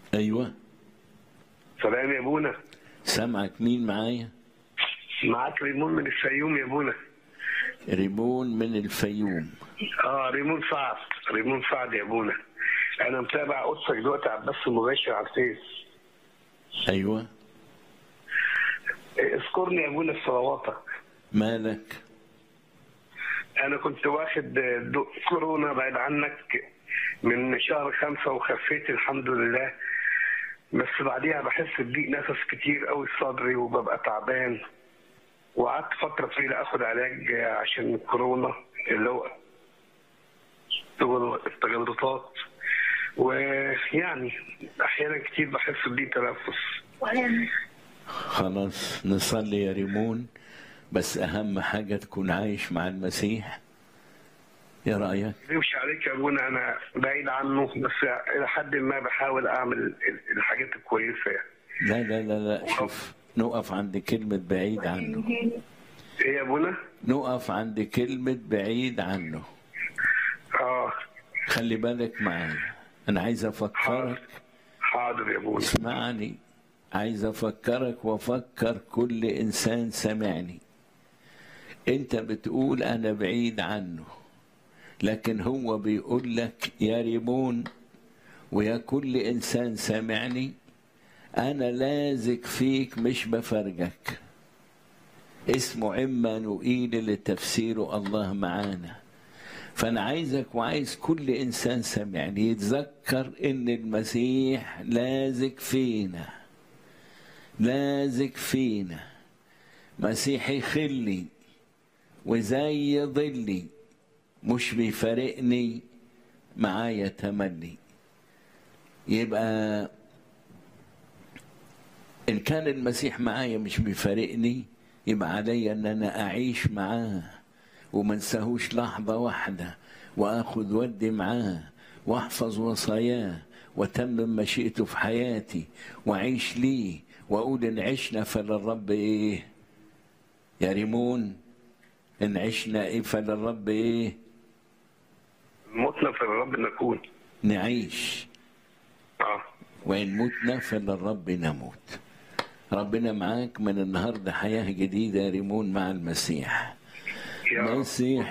ايوه سلام يا ابونا سامعك مين معايا معاك ريمون من الفيوم يا ابونا ريمون من الفيوم اه ريمون سعد ريمون سعد يا ابونا انا متابع قدسك دلوقتي على البث المباشر على الفيس ايوه اذكرني يا ابونا في صلواتك مالك انا كنت واخد دو- كورونا بعيد عنك من شهر خمسة وخفيت الحمد لله بس بعديها بحس بضيق نفس كتير قوي في صدري وببقى تعبان وقعدت فترة طويلة اخد علاج عشان الكورونا اللي هو التجلطات ويعني احيانا كتير بحس بضيق تنفس خلاص نصلي يا ريمون بس اهم حاجه تكون عايش مع المسيح ايه رايك يمشي عليك يا ابونا انا بعيد عنه بس الى حد ما بحاول اعمل ال- الحاجات الكويسه يعني لا لا لا لا شوف نقف عند كلمه بعيد عنه ايه يا ابونا؟ نقف عند كلمه بعيد عنه اه خلي بالك معايا انا عايز افكرك حاضر يا ابونا اسمعني عايز افكرك وافكر كل انسان سمعني انت بتقول انا بعيد عنه لكن هو بيقول لك يا ريمون ويا كل انسان سامعني انا لازق فيك مش بفرجك اسمه عمانوئيل اللي تفسيره الله معانا فانا عايزك وعايز كل انسان سامعني يتذكر ان المسيح لازق فينا لازق فينا مسيحي خلي وزي ظلي مش بيفارقني معايا تملي يبقى ان كان المسيح معايا مش بيفارقني يبقى عليا ان انا اعيش معاه وما انساهوش لحظه واحده واخذ ودي معاه واحفظ وصاياه وتمم مشيئته في حياتي واعيش ليه واقول ان عشنا فللرب ايه يا ريمون ان عشنا ايه فللرب ايه متنا في الرب نكون نعيش اه وإن متنا فللرب نموت ربنا معاك من النهارده حياة جديدة يا ريمون مع المسيح يا رب. مسيح